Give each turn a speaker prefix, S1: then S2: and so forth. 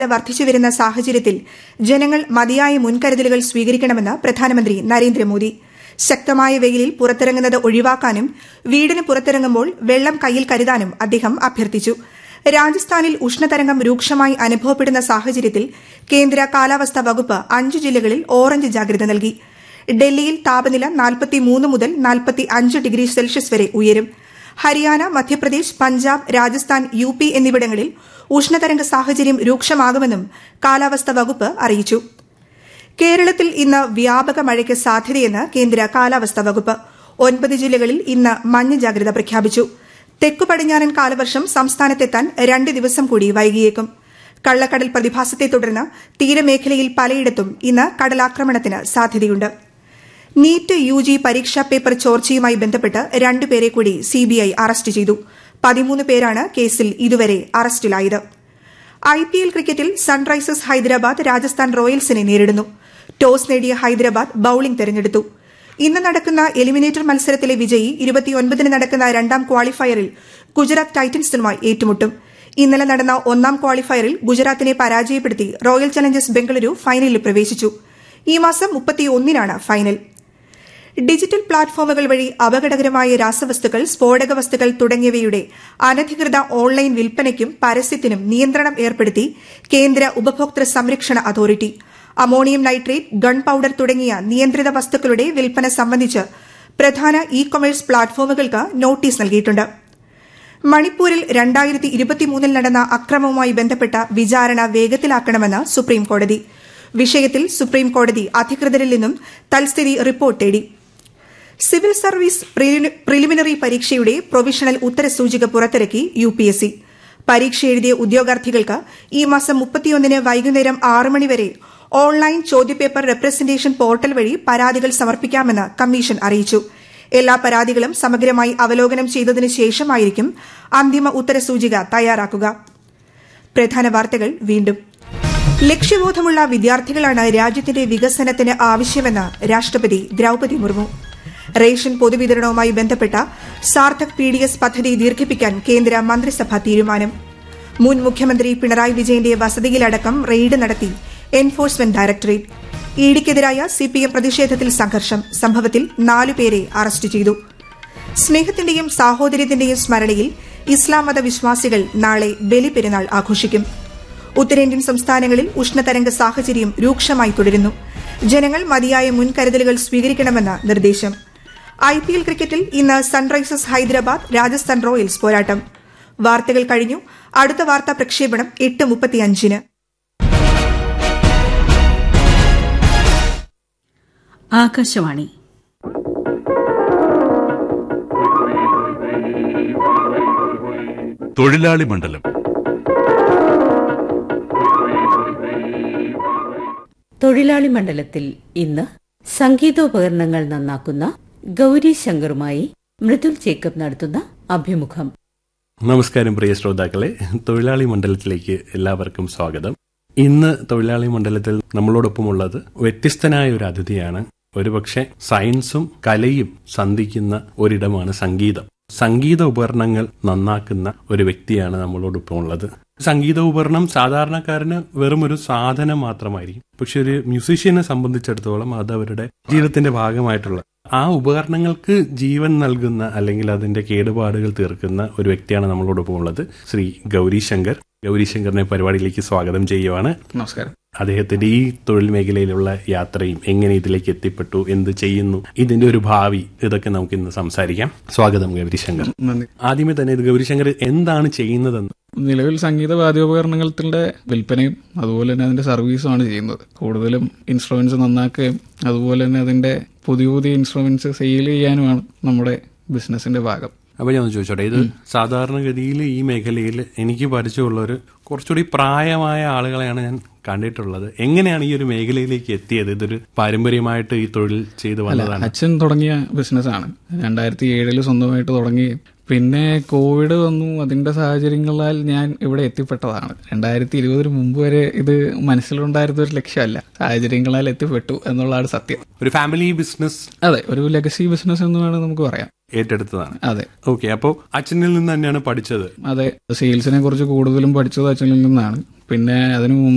S1: വർദ്ധിച്ചുവരുന്ന സാഹചര്യത്തിൽ ജനങ്ങൾ മതിയായ മുൻകരുതലുകൾ സ്വീകരിക്കണമെന്ന് പ്രധാനമന്ത്രി നരേന്ദ്രമോദി ശക്തമായ വെയിലിൽ പുറത്തിറങ്ങുന്നത് ഒഴിവാക്കാനും വീടിന് പുറത്തിറങ്ങുമ്പോൾ വെള്ളം കയ്യിൽ കരുതാനും അദ്ദേഹം അഭ്യർത്ഥിച്ചു രാജസ്ഥാനിൽ ഉഷ്ണതരംഗം രൂക്ഷമായി അനുഭവപ്പെടുന്ന സാഹചര്യത്തിൽ കേന്ദ്ര കാലാവസ്ഥാ വകുപ്പ് അഞ്ച് ജില്ലകളിൽ ഓറഞ്ച് ജാഗ്രത നൽകി ഡൽഹിയിൽ താപനില മുതൽ ഡിഗ്രി സെൽഷ്യസ് വരെ ഉയരും ഹരിയാന മധ്യപ്രദേശ് പഞ്ചാബ് രാജസ്ഥാൻ യു പി എന്നിവിടങ്ങളിൽ ഉഷ്ണതരംഗ സാഹചര്യം രൂക്ഷമാകുമെന്നും കാലാവസ്ഥാ വകുപ്പ് അറിയിച്ചു കേരളത്തിൽ ഇന്ന് വ്യാപക മഴയ്ക്ക് സാധ്യതയെന്ന് കേന്ദ്ര കാലാവസ്ഥാ വകുപ്പ് ഒൻപത് ജില്ലകളിൽ ഇന്ന് മഞ്ഞ ജാഗ്രത പ്രഖ്യാപിച്ചു തെക്കു പടിഞ്ഞാറൻ കാലവർഷം സംസ്ഥാനത്തെത്താൻ രണ്ട് ദിവസം കൂടി വൈകിയേക്കും കള്ളക്കടൽ പ്രതിഭാസത്തെ തുടർന്ന് തീരമേഖലയിൽ പലയിടത്തും ഇന്ന് കടലാക്രമണത്തിന് സാധ്യതയുണ്ട് നീറ്റ് യു ജി പരീക്ഷാ പേപ്പർ ചോർച്ചയുമായി ബന്ധപ്പെട്ട് രണ്ടുപേരെ കൂടി സിബിഐ അറസ്റ്റ് ചെയ്തു പതിമൂന്ന് പേരാണ് കേസിൽ ഇതുവരെ അറസ്റ്റിലായത് ഐപിഎൽ ക്രിക്കറ്റിൽ സൺറൈസേഴ്സ് ഹൈദരാബാദ് രാജസ്ഥാൻ റോയൽസിനെ നേരിടുന്നു ടോസ് നേടിയ ഹൈദരാബാദ് ബൌളിംഗ് തെരഞ്ഞെടുത്തു ഇന്ന് നടക്കുന്ന എലിമിനേറ്റർ മത്സരത്തിലെ വിജയി ഇരുപത്തിയൊൻപതിന് നടക്കുന്ന രണ്ടാം ക്വാളിഫയറിൽ ഗുജറാത്ത് ടൈറ്റൻസുമായി ഏറ്റുമുട്ടും ഇന്നലെ നടന്ന ഒന്നാം ക്വാളിഫയറിൽ ഗുജറാത്തിനെ പരാജയപ്പെടുത്തി റോയൽ ചലഞ്ചേഴ്സ് ബംഗളൂരു ഫൈനലിൽ പ്രവേശിച്ചു ഈ മാസം മുപ്പത്തിയൊന്നിനാണ് ഫൈനൽ ഡിജിറ്റൽ പ്ലാറ്റ്ഫോമുകൾ വഴി അപകടകരമായ രാസവസ്തുക്കൾ സ്ഫോടക വസ്തുക്കൾ തുടങ്ങിയവയുടെ അനധികൃത ഓൺലൈൻ വിൽപ്പനയ്ക്കും പരസ്യത്തിനും നിയന്ത്രണം ഏർപ്പെടുത്തി കേന്ദ്ര ഉപഭോക്തൃ സംരക്ഷണ authority ammonium nitrate gunpowder തുടങ്ങിയ നിയന്ത്രിത വസ്തുക്കളുടെ വിൽപ്പന സംബന്ധിച്ച് പ്രധാന ഇ കൊമേഴ്സ് പ്ലാറ്റ്ഫോമുകൾക്ക് നോട്ടീസ് നൽകിയിട്ടുണ്ട് മണിപ്പൂരിൽ രണ്ടായിരത്തി ഇരുപത്തിമൂന്നിൽ നടന്ന അക്രമവുമായി ബന്ധപ്പെട്ട വിചാരണ വേഗത്തിലാക്കണമെന്ന് സുപ്രീംകോടതി വിഷയത്തിൽ സുപ്രീംകോടതി അധികൃതരിൽ നിന്നും തൽസ്ഥിതി റിപ്പോർട്ട് തേടി സിവിൽ സർവീസ് പ്രിലിമിനറി പരീക്ഷയുടെ പ്രൊവിഷണൽ ഉത്തരസൂചിക പുറത്തിറക്കി യു പി എസ് സി പരീക്ഷ എഴുതിയ ഉദ്യോഗാർത്ഥികൾക്ക് ഈ മാസം മുപ്പത്തിയൊന്നിന് വൈകുന്നേരം ആറ് മണിവരെ ഓൺലൈൻ ചോദ്യപേപ്പർ റെപ്രസന്റേഷൻ പോർട്ടൽ വഴി പരാതികൾ സമർപ്പിക്കാമെന്ന് കമ്മീഷൻ അറിയിച്ചു എല്ലാ പരാതികളും സമഗ്രമായി അവലോകനം ചെയ്തതിനു ശേഷമായിരിക്കും അന്തിമ ഉത്തരസൂചിക തയ്യാറാക്കുക പ്രധാന വാർത്തകൾ വീണ്ടും ലക്ഷ്യബോധമുള്ള വിദ്യാർത്ഥികളാണ് രാജ്യത്തിന്റെ വികസനത്തിന് ആവശ്യമെന്ന് രാഷ്ട്രപതി ദ്രൌപതി മുർമു റേഷൻ പൊതുവിതരണവുമായി ബന്ധപ്പെട്ട സാർത്ഥക് പി ഡി എസ് പദ്ധതി ദീർഘിപ്പിക്കാൻ കേന്ദ്ര മന്ത്രിസഭാ തീരുമാനം മുൻ മുഖ്യമന്ത്രി പിണറായി വിജയന്റെ വസതിയിലടക്കം റെയ്ഡ് നടത്തി എൻഫോഴ്സ്മെന്റ് ഡയറക്ടറേറ്റ് ഇഡിക്കെതിരായ സിപിഎം പ്രതിഷേധത്തിൽ സംഘർഷം സംഭവത്തിൽ നാലുപേരെ അറസ്റ്റ് ചെയ്തു സ്നേഹത്തിന്റെയും സാഹോദര്യത്തിന്റെയും സ്മരണയിൽ ഇസ്ലാം മത വിശ്വാസികൾ നാളെ ബലിപെരുന്നാൾ ആഘോഷിക്കും ഉത്തരേന്ത്യൻ സംസ്ഥാനങ്ങളിൽ ഉഷ്ണതരംഗ സാഹചര്യം രൂക്ഷമായി തുടരുന്നു ജനങ്ങൾ മതിയായ മുൻകരുതലുകൾ സ്വീകരിക്കണമെന്ന് നിർദ്ദേശം ഐപിഎൽ ക്രിക്കറ്റിൽ ഇന്ന് സൺറൈസേഴ്സ് ഹൈദരാബാദ് രാജസ്ഥാൻ റോയൽസ് പോരാട്ടം വാർത്തകൾ കഴിഞ്ഞു അടുത്ത വാർത്താ പ്രക്ഷേപണം എട്ട് മുപ്പത്തിയഞ്ചിന്
S2: ആകാശവാണി
S3: തൊഴിലാളി മണ്ഡലം
S4: തൊഴിലാളി മണ്ഡലത്തിൽ ഇന്ന് സംഗീതോപകരണങ്ങൾ നന്നാക്കുന്ന ഗൗരി ശങ്കറുമായി മൃദുൽ ജേക്കബ് നടത്തുന്ന അഭിമുഖം
S5: നമസ്കാരം പ്രിയ ശ്രോതാക്കളെ തൊഴിലാളി മണ്ഡലത്തിലേക്ക് എല്ലാവർക്കും സ്വാഗതം ഇന്ന് തൊഴിലാളി മണ്ഡലത്തിൽ നമ്മളോടൊപ്പമുള്ളത് വ്യത്യസ്തനായ ഒരു അതിഥിയാണ് ഒരുപക്ഷെ സയൻസും കലയും സന്ധിക്കുന്ന ഒരിടമാണ് സംഗീതം സംഗീത ഉപകരണങ്ങൾ നന്നാക്കുന്ന ഒരു വ്യക്തിയാണ് നമ്മളോടൊപ്പം ഉള്ളത് സംഗീത ഉപകരണം സാധാരണക്കാരന് വെറും ഒരു സാധനം മാത്രമായിരിക്കും പക്ഷെ ഒരു മ്യൂസീഷ്യനെ സംബന്ധിച്ചിടത്തോളം അത് അവരുടെ ജീവിതത്തിന്റെ ഭാഗമായിട്ടുള്ള ആ ഉപകരണങ്ങൾക്ക് ജീവൻ നൽകുന്ന അല്ലെങ്കിൽ അതിന്റെ കേടുപാടുകൾ തീർക്കുന്ന ഒരു വ്യക്തിയാണ് നമ്മളോടൊപ്പം ഉള്ളത് ശ്രീ ഗൗരി ശങ്കർ ഗൗരി ശങ്കറിനെ പരിപാടിയിലേക്ക് സ്വാഗതം ചെയ്യുവാണ്
S6: നമസ്കാരം
S5: അദ്ദേഹത്തിന്റെ ഈ തൊഴിൽ മേഖലയിലുള്ള യാത്രയും എങ്ങനെ ഇതിലേക്ക് എത്തിപ്പെട്ടു എന്ത് ചെയ്യുന്നു ഇതിന്റെ ഒരു ഭാവി ഇതൊക്കെ നമുക്ക് ഇന്ന് സംസാരിക്കാം സ്വാഗതം ഗൗരിശങ്കർ
S6: നന്ദി
S5: ആദ്യമേ തന്നെ ഇത് ഗൗരിശങ്കർ എന്താണ് ചെയ്യുന്നതെന്ന്
S6: നിലവിൽ സംഗീത വാദ്യോപകരണങ്ങളുടെ വിൽപ്പനയും അതുപോലെ തന്നെ അതിന്റെ സർവീസുമാണ് ചെയ്യുന്നത് കൂടുതലും ഇൻസ്ട്രുമെന്റ്സ് നന്നാക്കുകയും അതുപോലെ തന്നെ അതിന്റെ പുതിയ പുതിയ ഇൻസ്ട്രുമെന്റ്സ് സെയിൽ ചെയ്യാനുമാണ് നമ്മുടെ ബിസിനസിന്റെ ഭാഗം
S5: അപ്പൊ ഞാൻ ഒന്ന് ചോദിച്ചോട്ടെ ഇത് സാധാരണഗതിയിൽ ഈ മേഖലയിൽ എനിക്ക് പരിചയമുള്ളവർ കുറച്ചുകൂടി പ്രായമായ ആളുകളെയാണ് ഞാൻ കണ്ടിട്ടുള്ളത് എങ്ങനെയാണ് ഈ ഒരു മേഖലയിലേക്ക് എത്തിയത് ഇതൊരു പാരമ്പര്യമായിട്ട് ഈ തൊഴിൽ ചെയ്തു വന്നതാണ്
S6: അച്ഛൻ തുടങ്ങിയ ബിസിനസ്സാണ് രണ്ടായിരത്തി ഏഴില് സ്വന്തമായിട്ട് തുടങ്ങി പിന്നെ കോവിഡ് വന്നു അതിന്റെ സാഹചര്യങ്ങളാൽ ഞാൻ ഇവിടെ എത്തിപ്പെട്ടതാണ് രണ്ടായിരത്തി ഇരുപതിന് മുമ്പ് വരെ ഇത് മനസ്സിലുണ്ടായിരുന്ന ഒരു ലക്ഷ്യമല്ല സാഹചര്യങ്ങളാൽ എത്തിപ്പെട്ടു എന്നുള്ളതാണ് സത്യം
S5: ഒരു ഫാമിലി ബിസിനസ്
S6: അതെ ഒരു ലെഗസി ബിസിനസ് എന്ന് വേണമെങ്കിൽ നമുക്ക് പറയാം
S5: ഏറ്റെടുത്തതാണ്
S6: അതെ
S5: ഓക്കെ അപ്പോൾ അച്ഛനിൽ നിന്ന് തന്നെയാണ് പഠിച്ചത്
S6: അതെ സെയിൽസിനെ കുറിച്ച് കൂടുതലും പഠിച്ചത് അച്ഛനിൽ നിന്നാണ് പിന്നെ അതിനു മുമ്പ്